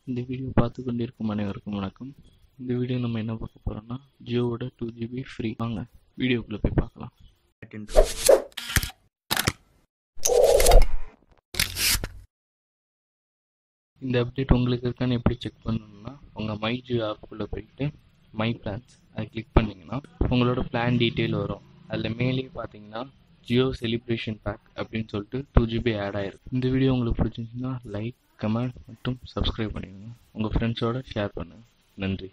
இந்த வீடியோ பார்த்து கொண்டிருக்கும் அனைவருக்கும் வணக்கம் இந்த வீடியோ நம்ம என்ன பார்க்க போகிறோம்னா ஜியோவோட டூ ஜிபி ஃப்ரீ வாங்க வீடியோக்குள்ளே போய் பார்க்கலாம் இந்த அப்டேட் உங்களுக்கு இருக்கான்னு எப்படி செக் பண்ணணும்னா உங்கள் மை ஜியோ ஆப்புக்குள்ளே போயிட்டு மை பிளான்ஸ் அதை கிளிக் பண்ணிங்கன்னா உங்களோட பிளான் டீட்டெயில் வரும் அதில் மேலேயே பார்த்தீங்கன்னா ஜியோ செலிப்ரேஷன் பேக் அப்படின்னு சொல்லிட்டு டூ ஜிபி ஆட் ஆயிருக்கு இந்த வீடியோ உங்களுக்கு பிடிச்சிருந்துச்சுன்னா லைக் கமெண்ட் மற்றும் சப்ஸ்கிரைப் பண்ணிடுங்க உங்கள் ஃப்ரெண்ட்ஸோட ஷேர் பண்ணுங்கள் நன்றி